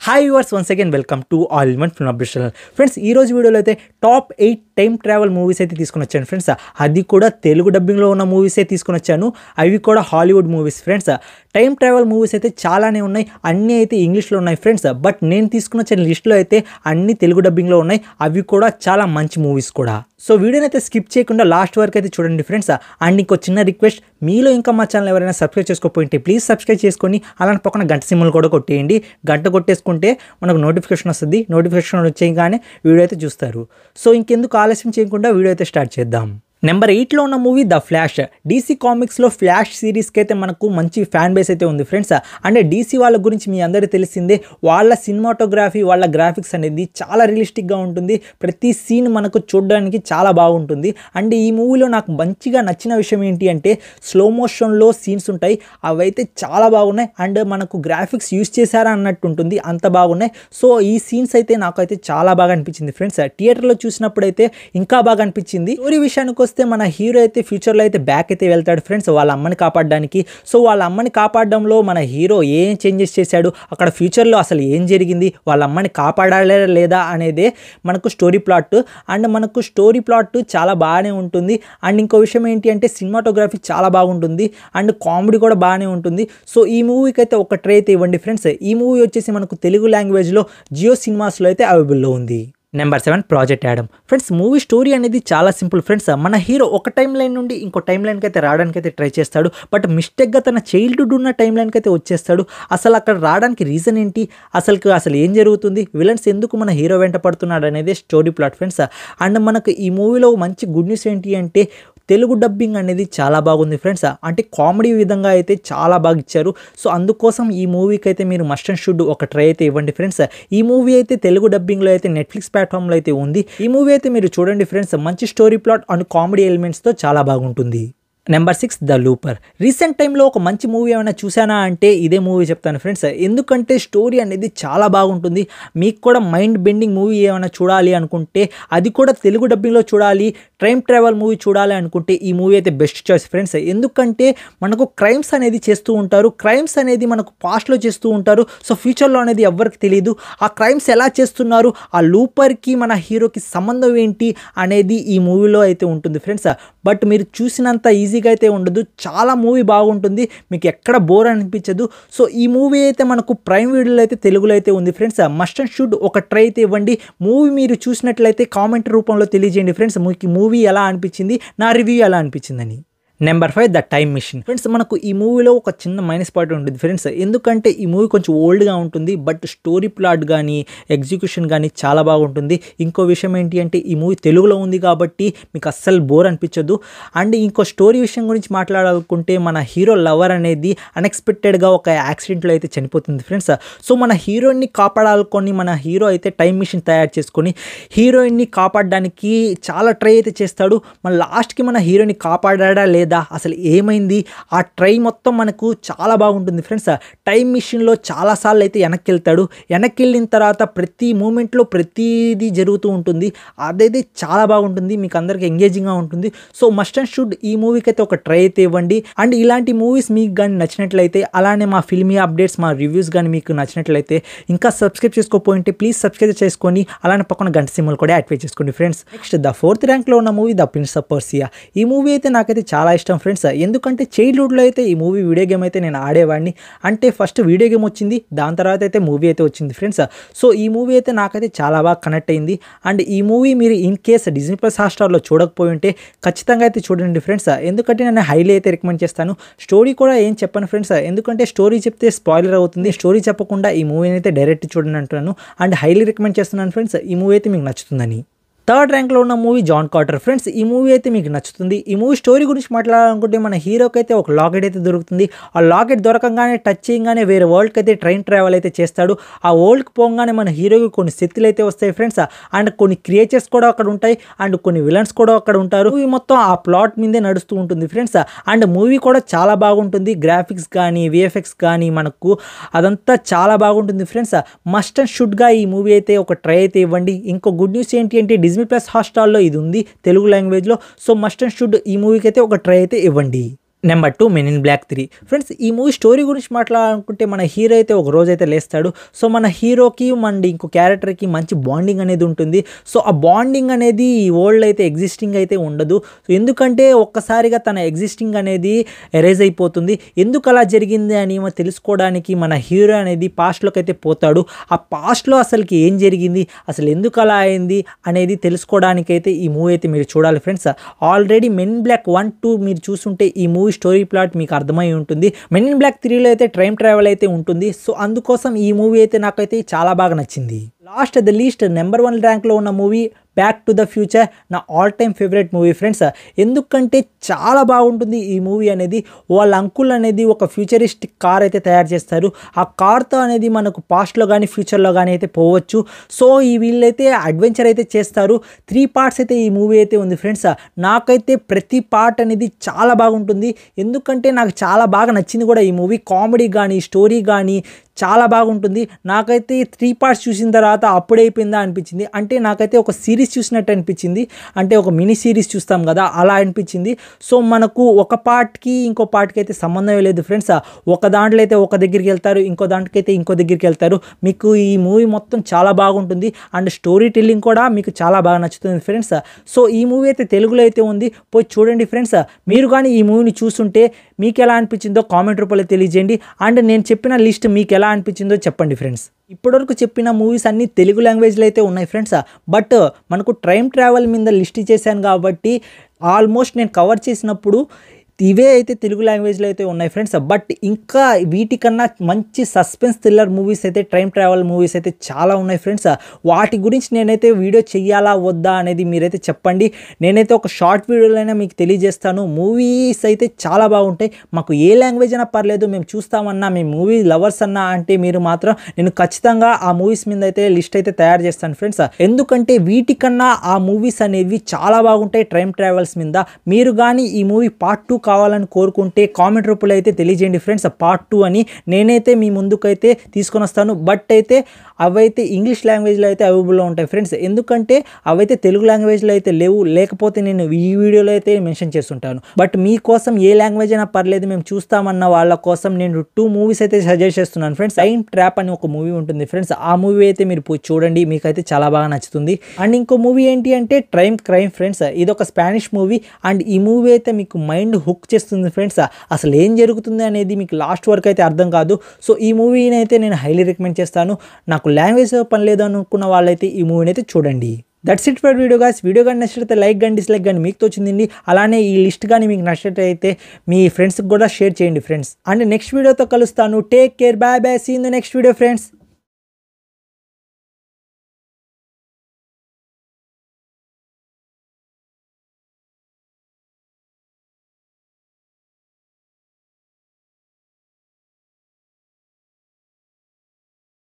hi yours once again welcome to all in one film updation friends ఈ రోజు వీడియోలో అయితే top eight time travel movies అయితే తీసుకొని వచ్చాను ఫ్రెండ్స్ అది కూడా తెలుగు డబ్బింగ్లో ఉన్న మూవీసే తీసుకొని వచ్చాను అవి కూడా Hollywood movies friends time travel movies అయితే చాలానే ఉన్నాయి అన్నీ అయితే ఇంగ్లీష్లో ఉన్నాయి ఫ్రెండ్స్ బట్ నేను తీసుకుని వచ్చిన లిస్ట్లో అయితే అన్ని తెలుగు డబ్బింగ్లో ఉన్నాయి అవి కూడా చాలా మంచి మూవీస్ కూడా సో వీడియోని అయితే స్కిప్ చేయకుండా లాస్ట్ వరకు అయితే చూడండి ఫ్రెండ్స్ అండ్ ఇంకో చిన్న రిక్వెస్ట్ మీలో ఇంకా మా ఛానల్ ఎవరైనా సబ్స్క్రైబ్ చేసుకోకపోయింటే ప్లీజ్ సబ్స్క్రైబ్ చేసుకొని అలానే పక్కన గంట సింబల్ కూడా కొట్టేయండి గంట కొట్టేసుకుంటే మనకు నోటిఫికేషన్ వస్తుంది నోటిఫికేషన్ వచ్చేయగానే వీడియో అయితే చూస్తారు సో ఇంకెందుకు ఆలస్యం చేయకుండా వీడియో అయితే స్టార్ట్ చేద్దాం నెంబర్ ఎయిట్లో ఉన్న మూవీ ద ఫ్లాష్ డీసీ కామిక్స్లో ఫ్లాష్ సిరీస్కి అయితే మనకు మంచి ఫ్యాన్ బేస్ అయితే ఉంది ఫ్రెండ్స్ అంటే డీసీ వాళ్ళ గురించి మీ అందరికీ తెలిసిందే వాళ్ళ సినిమాటోగ్రఫీ వాళ్ళ గ్రాఫిక్స్ అనేది చాలా రియలిస్టిక్గా ఉంటుంది ప్రతి సీన్ మనకు చూడడానికి చాలా బాగుంటుంది అండ్ ఈ మూవీలో నాకు మంచిగా నచ్చిన విషయం ఏంటి అంటే స్లో మోషన్లో సీన్స్ ఉంటాయి అవైతే చాలా బాగున్నాయి అండ్ మనకు గ్రాఫిక్స్ యూస్ చేశారా అన్నట్టు ఉంటుంది అంత బాగున్నాయి సో ఈ సీన్స్ అయితే నాకైతే చాలా బాగా అనిపించింది ఫ్రెండ్స్ థియేటర్లో చూసినప్పుడు అయితే ఇంకా బాగా అనిపించింది స్టోరీ విషయానికి వస్తే మన హీరో అయితే ఫ్యూచర్లో అయితే బ్యాక్ అయితే వెళ్తాడు ఫ్రెండ్స్ వాళ్ళ అమ్మని కాపాడడానికి సో వాళ్ళ అమ్మని కాపాడడంలో మన హీరో ఏం చేంజెస్ చేశాడు అక్కడ ఫ్యూచర్లో అసలు ఏం జరిగింది వాళ్ళ అమ్మని కాపాడాలే లేదా అనేదే మనకు స్టోరీ ప్లాట్ అండ్ మనకు స్టోరీ ప్లాట్ చాలా బాగానే ఉంటుంది అండ్ ఇంకో విషయం ఏంటి అంటే సినిమాటోగ్రఫీ చాలా బాగుంటుంది అండ్ కామెడీ కూడా బాగానే ఉంటుంది సో ఈ మూవీకి అయితే ఒక ట్రై అయితే ఇవ్వండి ఫ్రెండ్స్ ఈ మూవీ వచ్చేసి మనకు తెలుగు లాంగ్వేజ్లో జియో సినిమాస్లో అయితే అవైలబుల్లో ఉంది number seven project Adam friends movie story అనేది చాలా సింపుల్ ఫ్రెండ్స్ మన హీరో ఒక టైం లైన్ నుండి ఇంకో టైం లైన్కి అయితే రావడానికి అయితే ట్రై చేస్తాడు బట్ మిస్టేక్గా తన చైల్డ్హుడ్ ఉన్న టైం లైన్కి అయితే వచ్చేస్తాడు అసలు అక్కడ రావడానికి రీజన్ ఏంటి అసలు అసలు ఏం జరుగుతుంది విలన్స్ ఎందుకు మన హీరో వెంట పడుతున్నాడు అనేది స్టోరీ ప్లాట్ ఫ్రెండ్స్ అండ్ మనకు ఈ మూవీలో మంచి గుడ్ న్యూస్ ఏంటి అంటే తెలుగు డబ్బింగ్ అనేది చాలా బాగుంది ఫ్రెండ్స్ అంటే కామెడీ విధంగా అయితే చాలా బాగా ఇచ్చారు సో అందుకోసం ఈ మూవీకి అయితే మీరు మస్ట్ అండ్ షుడ్ ఒక ట్రై అయితే ఇవ్వండి ఫ్రెండ్స్ ఈ మూవీ అయితే తెలుగు డబ్బింగ్లో అయితే నెట్ఫ్లిక్స్ ప్లాట్ఫామ్లో అయితే ఉంది ఈ మూవీ అయితే మీరు చూడండి ఫ్రెండ్స్ మంచి స్టోరీ ప్లాట్ అండ్ కామెడీ ఎలిమెంట్స్తో చాలా బాగుంటుంది number six the looper recent టైంలో ఒక మంచి మూవీ ఏమైనా చూసానా అంటే ఇదే మూవీ చెప్తాను ఫ్రెండ్స్ ఎందుకంటే స్టోరీ అనేది చాలా బాగుంటుంది మీకు కూడా మైండ్ బెండింగ్ మూవీ ఏమైనా చూడాలి అనుకుంటే అది కూడా తెలుగు డబ్బింగ్లో చూడాలి టైం ట్రావెల్ మూవీ చూడాలి అనుకుంటే ఈ మూవీ అయితే బెస్ట్ చాయిస్ ఫ్రెండ్స్ ఎందుకంటే మనకు క్రైమ్స్ అనేది చేస్తూ ఉంటారు క్రైమ్స్ అనేది మనకు పాస్ట్లో చేస్తూ ఉంటారు సో ఫ్యూచర్లో అనేది ఎవరికి తెలియదు ఆ క్రైమ్స్ ఎలా చేస్తున్నారు ఆ లూపర్కి మన హీరోకి సంబంధం ఏంటి అనేది ఈ మూవీలో అయితే ఉంటుంది ఫ్రెండ్స్ బట్ మీరు చూసినంత ఈజీగా అయితే ఉండదు చాలా మూవీ బాగుంటుంది మీకు ఎక్కడ బోర్ అనిపించదు సో ఈ మూవీ అయితే మనకు ప్రైమ్ వీడియోలో అయితే తెలుగులో అయితే ఉంది ఫ్రెండ్స్ మస్ట్ అండ్ షుడ్ ఒక ట్రై అయితే ఇవ్వండి మూవీ మీరు చూసినట్లయితే కామెంట్ రూపంలో తెలియజేయండి ఫ్రెండ్స్ మీకు మూవీ ఎలా అనిపించింది నా రివ్యూ ఎలా అనిపించిందని number five the time machine friends మనకు ఈ మూవీలో ఒక చిన్న మైనస్ పాయింట్ ఉంటుంది ఫ్రెండ్స్ ఎందుకంటే ఈ మూవీ కొంచెం ఓల్డ్గా ఉంటుంది బట్ స్టోరీ ప్లాట్ కానీ ఎగ్జిక్యూషన్ కానీ చాలా బాగుంటుంది ఇంకో విషయం ఏంటి అంటే ఈ మూవీ తెలుగులో ఉంది కాబట్టి మీకు అస్సలు బోర్ అనిపించదు అండ్ ఇంకో స్టోరీ విషయం గురించి మాట్లాడాలనుకుంటే మన హీరో లవర్ అనేది అన్ఎక్స్పెక్టెడ్గా ఒక యాక్సిడెంట్లో అయితే చనిపోతుంది ఫ్రెండ్స్ సో మన హీరోయిన్ని కాపాడాలనుకొని మన హీరో అయితే టైం మిషన్ తయారు చేసుకొని హీరోయిన్ని కాపాడడానికి చాలా ట్రై అయితే చేస్తాడు మన లాస్ట్కి మన హీరోయిన్ని కాపాడా లేదా అసలు ఏమైంది ఆ ట్రై మొత్తం మనకు చాలా బాగుంటుంది ఫ్రెండ్స్ టైం మిషన్లో చాలాసార్లు అయితే వెనక్కి వెళ్తాడు వెనక్కి వెళ్ళిన తర్వాత ప్రతి మూమెంట్లో ప్రతిదీ జరుగుతూ ఉంటుంది అదైతే చాలా బాగుంటుంది మీకు అందరికి ఎంగేజింగ్గా ఉంటుంది సో మస్ట్ అండ్ షుడ్ ఈ మూవీకి అయితే ఒక ట్రై అయితే ఇవ్వండి అండ్ ఇలాంటి మూవీస్ మీకు కానీ నచ్చినట్లయితే అలానే మా ఫిల్మీ అప్డేట్స్ మా రివ్యూస్ కానీ మీకు నచ్చినట్లయితే ఇంకా సబ్స్క్రైబ్ చేసుకోకపోయింటే ప్లీజ్ సబ్స్క్రైబ్ చేసుకొని అలానే పక్కన గంట సిమ్మలు కూడా యాక్టివేట్ చేసుకోండి ఫ్రెండ్స్ నెక్స్ట్ ద ఫోర్త్ ర్యాంక్లో ఉన్న movie the prince of Persia ఈ మూవీ అయితే నాకైతే చాలా ఇష్టం ఫ్రెండ్స్ ఎందుకంటే చైల్డ్హుడ్లో అయితే ఈ మూవీ వీడియో గేమ్ అయితే నేను ఆడేవాడిని అంటే ఫస్ట్ వీడియో గేమ్ వచ్చింది దాని తర్వాత అయితే మూవీ అయితే వచ్చింది ఫ్రెండ్స్ సో ఈ మూవీ అయితే నాకైతే చాలా బాగా కనెక్ట్ అయింది అండ్ ఈ మూవీ మీరు ఇన్ కేస్ డిజ్నీ ప్లస్ హాట్స్టార్లో చూడకపోయి ఉంటే ఖచ్చితంగా అయితే చూడండి ఫ్రెండ్స్ ఎందుకంటే నేను హైలీ అయితే రికమెండ్ చేస్తాను స్టోరీ కూడా ఏం చెప్పను ఫ్రెండ్స్ ఎందుకంటే స్టోరీ చెప్తే స్పాయిలర్ అవుతుంది స్టోరీ చెప్పకుండా ఈ మూవీని అయితే డైరెక్ట్ చూడండి అంటున్నాను అండ్ హైలీ రికమెండ్ చేస్తున్నాను ఫ్రెండ్స్ ఈ మూవీ అయితే మీకు నచ్చుతుందని థర్డ్ ర్యాంక్లో ఉన్న మూవీ జాన్ కార్టర్ ఫ్రెండ్స్ ఈ మూవీ అయితే మీకు నచ్చుతుంది ఈ మూవీ స్టోరీ గురించి మాట్లాడాలనుకుంటే మన హీరోకి అయితే ఒక లాకెట్ అయితే దొరుకుతుంది ఆ లాకెట్ దొరకంగానే టచ్ చేయగానే వేరే వరల్డ్కి అయితే ట్రైన్ ట్రావెల్ అయితే చేస్తాడు ఆ వరల్డ్కి పోగానే మన హీరోకి కొన్ని శక్తులు అయితే వస్తాయి ఫ్రెండ్స్ అండ్ కొన్ని క్రియేచర్స్ కూడా అక్కడ ఉంటాయి అండ్ కొన్ని విలన్స్ కూడా అక్కడ ఉంటారు మూవీ మొత్తం ఆ ప్లాట్ మీదే నడుస్తూ ఉంటుంది ఫ్రెండ్స్ అండ్ మూవీ కూడా చాలా బాగుంటుంది గ్రాఫిక్స్ కానీ విఎఫ్ఎక్స్ కానీ మనకు అదంతా చాలా బాగుంటుంది ఫ్రెండ్స్ మస్ట్ అండ్ షుడ్గా ఈ మూవీ అయితే ఒక ట్రై అయితే ఇవ్వండి ఇంకో గుడ్ న్యూస్ ఏంటి అంటే డిజ్నీ ప్లస్ హాట్స్టార్లో ఇది ఉంది తెలుగు లాంగ్వేజ్లో సో మస్ట్ అండ్ షుడ్ ఈ మూవీకి అయితే ఒక ట్రై అయితే ఇవ్వండి number two men in black three friends ఈ మూవీ స్టోరీ గురించి మాట్లాడాలనుకుంటే మన హీరో అయితే ఒక రోజు అయితే లేస్తాడు సో మన హీరోకి మన ఇంకో క్యారెక్టర్కి మంచి బాండింగ్ అనేది ఉంటుంది సో ఆ బాండింగ్ అనేది ఈ వరల్డ్ అయితే ఎగ్జిస్టింగ్ అయితే ఉండదు సో ఎందుకంటే ఒక్కసారిగా తన ఎగ్జిస్టింగ్ అనేది ఎరేజ్ అయిపోతుంది ఎందుకు అలా జరిగింది అని ఏమో తెలుసుకోవడానికి మన హీరో అనేది పాస్ట్లోకి అయితే పోతాడు ఆ పాస్ట్లో అసలుకి ఏం జరిగింది అసలు ఎందుకు అలా అయింది అనేది తెలుసుకోవడానికి అయితే ఈ మూవీ అయితే మీరు చూడాలి friends already men black one two మీరు చూసుంటే ఈ మూవీ స్టోరీ ప్లాట్ మీకు అర్థమై ఉంటుంది మెన్ ఇన్ బ్లాక్ త్రీలో అయితే ట్రైన్ ట్రావెల్ అయితే ఉంటుంది సో అందుకోసం ఈ మూవీ అయితే నాకైతే చాలా బాగా నచ్చింది last the least number one ర్యాంక్లో ఉన్న movie back to the future నా all time favourite movie friends ఎందుకంటే చాలా బాగుంటుంది ఈ మూవీ అనేది వాళ్ళ అంకుల్ అనేది ఒక ఫ్యూచరిస్టిక్ కార్ అయితే తయారు చేస్తారు ఆ కార్తో అనేది మనకు పాస్ట్లో కానీ ఫ్యూచర్లో కానీ అయితే పోవచ్చు సో ఈ వీళ్ళైతే అడ్వెంచర్ అయితే చేస్తారు త్రీ పార్ట్స్ అయితే ఈ మూవీ అయితే ఉంది ఫ్రెండ్స్ నాకైతే ప్రతి పార్ట్ అనేది చాలా బాగుంటుంది ఎందుకంటే నాకు చాలా బాగా నచ్చింది కూడా ఈ మూవీ కామెడీ కానీ స్టోరీ కానీ చాలా బాగుంటుంది నాకైతే త్రీ పార్ట్స్ చూసిన తర్వాత అప్పుడైపోయిందా అనిపించింది అంటే నాకైతే ఒక సిరీస్ చూసినట్టు అనిపించింది అంటే ఒక మినీ సిరీస్ చూస్తాం కదా అలా అనిపించింది సో మనకు ఒక పార్ట్కి ఇంకో పార్ట్కి అయితే సంబంధం లేదు ఫ్రెండ్స్ ఒక దాంట్లో అయితే ఒక దగ్గరికి వెళ్తారు ఇంకో దాంట్కి అయితే ఇంకో దగ్గరికి వెళ్తారు మీకు ఈ మూవీ మొత్తం చాలా బాగుంటుంది అండ్ స్టోరీ టెల్లింగ్ కూడా మీకు చాలా బాగా నచ్చుతుంది ఫ్రెండ్స్ సో ఈ మూవీ అయితే తెలుగులో అయితే ఉంది పోయి చూడండి ఫ్రెండ్స్ మీరు కానీ ఈ మూవీని చూస్తుంటే మీకు ఎలా అనిపించిందో కామెంట్ రూపంలో తెలియజేయండి అండ్ నేను చెప్పిన లిస్ట్ మీకు ఎలా అనిపించిందో చెప్పండి ఫ్రెండ్స్ ఇప్పటివరకు చెప్పిన మూవీస్ అన్నీ తెలుగు లాంగ్వేజ్లో అయితే ఉన్నాయి ఫ్రెండ్స్ బట్ మనకు ట్రైన్ ట్రావెల్ మీద లిస్ట్ చేశాను కాబట్టి ఆల్మోస్ట్ నేను కవర్ చేసినప్పుడు ఇవే అయితే తెలుగు లాంగ్వేజ్లో అయితే ఉన్నాయి ఫ్రెండ్స్ బట్ ఇంకా వీటికన్నా మంచి సస్పెన్స్ థ్రిల్లర్ మూవీస్ అయితే ట్రైన్ ట్రావెల్ మూవీస్ అయితే చాలా ఉన్నాయి ఫ్రెండ్స్ వాటి గురించి నేనైతే వీడియో చెయ్యాలా వద్దా అనేది మీరైతే చెప్పండి నేనైతే ఒక షార్ట్ వీడియోలైనా మీకు తెలియజేస్తాను మూవీస్ అయితే చాలా బాగుంటాయి మాకు ఏ లాంగ్వేజ్ అయినా పర్లేదు మేము చూస్తామన్నా మేము మూవీ లవర్స్ అన్నా అంటే మీరు మాత్రం నేను ఖచ్చితంగా ఆ మూవీస్ మీద అయితే లిస్ట్ అయితే తయారు చేస్తాను ఫ్రెండ్స్ ఎందుకంటే వీటికన్నా ఆ మూవీస్ అనేవి చాలా బాగుంటాయి ట్రైన్ ట్రావెల్స్ మీద మీరు కానీ ఈ మూవీ పార్ట్ టూ కావాలని కోరుకుంటే కామెంట్ రూపంలో అయితే తెలియజేయండి ఫ్రెండ్స్ పార్ట్ టూ అని నేనైతే మీ ముందుకైతే తీసుకొని వస్తాను బట్ అయితే అవైతే ఇంగ్లీష్ లాంగ్వేజ్లో అయితే అవైలబుల్లో ఉంటాయి ఫ్రెండ్స్ ఎందుకంటే అవైతే తెలుగు లాంగ్వేజ్లో అయితే లేవు లేకపోతే నేను ఈ వీడియోలో అయితే మెన్షన్ చేస్తుంటాను బట్ మీకోసం ఏ లాంగ్వేజ్ అయినా పర్లేదు మేము చూస్తామన్న వాళ్ళ కోసం నేను టూ మూవీస్ అయితే సజెస్ట్ చేస్తున్నాను ఫ్రెండ్స్ టైం ట్రాప్ అని ఒక మూవీ ఉంటుంది ఫ్రెండ్స్ ఆ మూవీ అయితే మీరు పోయి చూడండి మీకైతే చాలా బాగా నచ్చుతుంది అండ్ ఇంకో మూవీ ఏంటి అంటే ట్రైమ్ క్రైమ్ ఫ్రెండ్స్ ఇది ఒక స్పానిష్ మూవీ అండ్ ఈ మూవీ అయితే మీకు మైండ్ హుక్ చేస్తుంది ఫ్రెండ్స్ అసలు ఏం జరుగుతుంది అనేది మీకు లాస్ట్ వరకు అయితే అర్థం కాదు సో ఈ మూవీని అయితే నేను హైలీ రికమెండ్ చేస్తాను నాకు లాంగ్వేజ్ పని లేదు అనుకున్న వాళ్ళైతే ఈ మూవీని అయితే చూడండి that's it for video guys video కానీ నచ్చితే లైక్ కానీ డిస్లైక్ కానీ మీకు తోచిందండి అలానే ఈ లిస్ట్ కానీ మీకు నచ్చినట్టయితే మీ ఫ్రెండ్స్కి కూడా షేర్ చేయండి ఫ్రెండ్స్ అండ్ నెక్స్ట్ వీడియోతో కలుస్తాను take care bye bye see in the next video friends